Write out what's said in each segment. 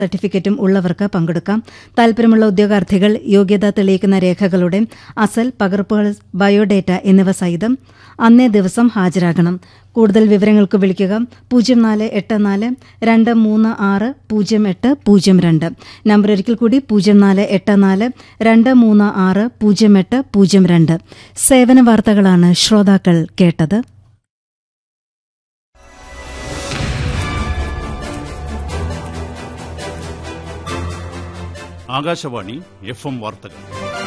സർട്ടിഫിക്കറ്റും ഉള്ളവർക്ക് പങ്കെടുക്കാം താൽപര്യമുള്ള ഉദ്യോഗാർത്ഥികൾ യോഗ്യത തെളിയിക്കുന്ന രേഖകളുടെ അസൽ പകർപ്പുകൾ ബയോഡേറ്റ എന്നിവ സഹിതം അന്നേ ദിവസം ഹാജരാകണം കൂടുതൽ വിവരങ്ങൾക്ക് വിളിക്കുക പൂജ്യം നാല് എട്ട് നാല് രണ്ട് മൂന്ന് ആറ് പൂജ്യം എട്ട് പൂജ്യം രണ്ട് നമ്പർ ഒരിക്കൽ കൂടി പൂജ്യം നാല് എട്ട് നാല് രണ്ട് മൂന്ന് ആറ് പൂജ്യം എട്ട് പൂജ്യം രണ്ട് സേവന വാർത്തകളാണ് ശ്രോതാക്കൾ കേട്ടത് ആകാശവാണി എഫ് എം വാർത്തകൾ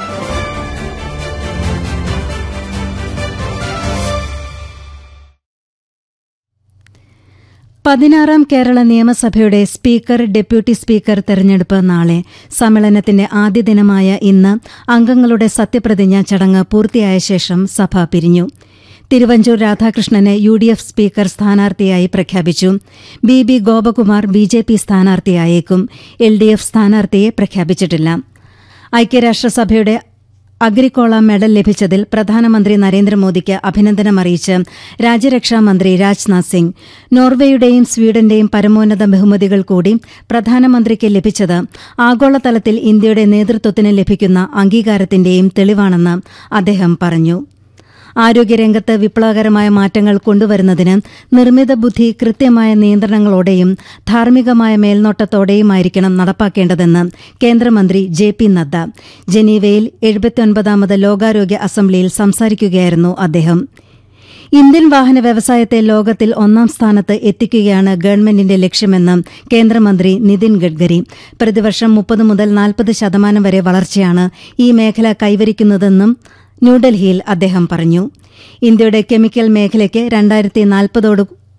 പതിനാറാം കേരള നിയമസഭയുടെ സ്പീക്കർ ഡെപ്യൂട്ടി സ്പീക്കർ തെരഞ്ഞെടുപ്പ് നാളെ സമ്മേളനത്തിന്റെ ആദ്യ ദിനമായ ഇന്ന് അംഗങ്ങളുടെ സത്യപ്രതിജ്ഞാ ചടങ്ങ് പൂർത്തിയായ ശേഷം സഭ പിരിഞ്ഞു തിരുവഞ്ചൂർ രാധാകൃഷ്ണനെ യു ഡി എഫ് സ്പീക്കർ സ്ഥാനാർത്ഥിയായി പ്രഖ്യാപിച്ചു B B Gopakumar B J P സ്ഥാനാർത്ഥിയായേക്കും എൽ ഡി എഫ് സ്ഥാനാർത്ഥിയെ പ്രഖ്യാപിച്ചിട്ടില്ല ഐക്യരാഷ്ട്രസഭയുടെ അഗ്രിക്കോള മെഡൽ ലഭിച്ചതിൽ പ്രധാനമന്ത്രി നരേന്ദ്രമോദിക്ക് അഭിനന്ദനമറിയിച്ച് രാജ്യരക്ഷാമന്ത്രി രാജ്നാഥ് സിംഗ് നോർവേയുടെയും സ്വീഡന്റെയും പരമോന്നത ബഹുമതികൾ കൂടി പ്രധാനമന്ത്രിക്ക് ലഭിച്ചത് ആഗോളതലത്തിൽ ഇന്ത്യയുടെ നേതൃത്വത്തിന് ലഭിക്കുന്ന അംഗീകാരത്തിന്റെയും തെളിവാണെന്ന് അദ്ദേഹം പറഞ്ഞു ആരോഗ്യരംഗത്ത് വിപ്ലവകരമായ മാറ്റങ്ങൾ കൊണ്ടുവരുന്നതിന് നിർമ്മിത ബുദ്ധി കൃത്യമായ നിയന്ത്രണങ്ങളോടെയും ധാർമ്മികമായ മേൽനോട്ടത്തോടെയുമായിരിക്കണം നടപ്പാക്കേണ്ടതെന്ന് കേന്ദ്രമന്ത്രി ജെ പി നദ്ദ ജനീവയിൽ എഴുപത്തിയൊൻപതാമത് ലോകാരോഗ്യ അസംബ്ലിയിൽ സംസാരിക്കുകയായിരുന്നു അദ്ദേഹം ഇന്ത്യൻ വാഹന വ്യവസായത്തെ ലോകത്തിൽ ഒന്നാം സ്ഥാനത്ത് എത്തിക്കുകയാണ് ഗവൺമെന്റിന്റെ ലക്ഷ്യമെന്ന് കേന്ദ്രമന്ത്രി നിതിൻ ഗഡ്കരി പ്രതിവർഷം മുപ്പത് മുതൽ നാൽപ്പത് ശതമാനം വരെ വളർച്ചയാണ് ഈ മേഖല കൈവരിക്കുന്നതെന്നും ന്യൂഡൽഹിയിൽ അദ്ദേഹം പറഞ്ഞു ഇന്ത്യയുടെ കെമിക്കൽ മേഖലയ്ക്ക് രണ്ടായിരത്തി നാൽപ്പതോട്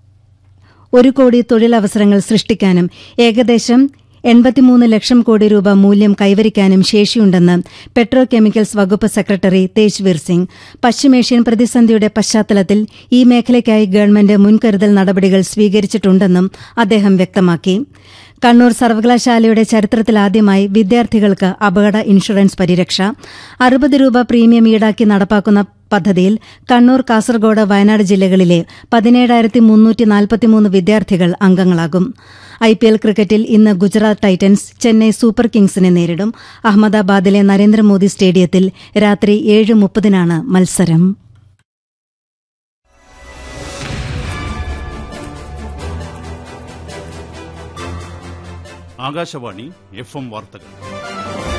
ഒരു കോടി തൊഴിലവസരങ്ങൾ സൃഷ്ടിക്കാനും ഏകദേശം എൺപത്തിമൂന്ന് ലക്ഷം കോടി രൂപ മൂല്യം കൈവരിക്കാനും ശേഷിയുണ്ടെന്ന് പെട്രോ കെമിക്കൽസ് വകുപ്പ് സെക്രട്ടറി തേജ്വീർ സിംഗ് പശ്ചിമേഷ്യൻ പ്രതിസന്ധിയുടെ പശ്ചാത്തലത്തിൽ ഈ മേഖലയ്ക്കായി ഗവൺമെന്റ് മുൻകരുതൽ നടപടികൾ സ്വീകരിച്ചിട്ടുണ്ടെന്നും അദ്ദേഹം വ്യക്തമാക്കി കണ്ണൂർ സർവകലാശാലയുടെ ചരിത്രത്തിലാദ്യമായി വിദ്യാർത്ഥികൾക്ക് അപകട ഇൻഷുറൻസ് പരിരക്ഷ അറുപത് രൂപ പ്രീമിയം ഈടാക്കി നടപ്പാക്കുന്ന പദ്ധതിയിൽ കണ്ണൂർ കാസർഗോഡ് വയനാട് ജില്ലകളിലെ പതിനേഴായിരത്തി മുന്നൂറ്റി നാൽപ്പത്തിമൂന്ന് വിദ്യാർത്ഥികൾ അംഗങ്ങളാകും ഐ പി എൽ ക്രിക്കറ്റിൽ ഇന്ന് ഗുജറാത്ത് ടൈറ്റൻസ് ചെന്നൈ സൂപ്പർ കിങ്സിനെ നേരിടും അഹമ്മദാബാദിലെ നരേന്ദ്രമോദി സ്റ്റേഡിയത്തിൽ രാത്രി ഏഴ് മുപ്പതിനാണ് മത്സരം ആകാശവാണി എഫ് എം വാർത്തകൾ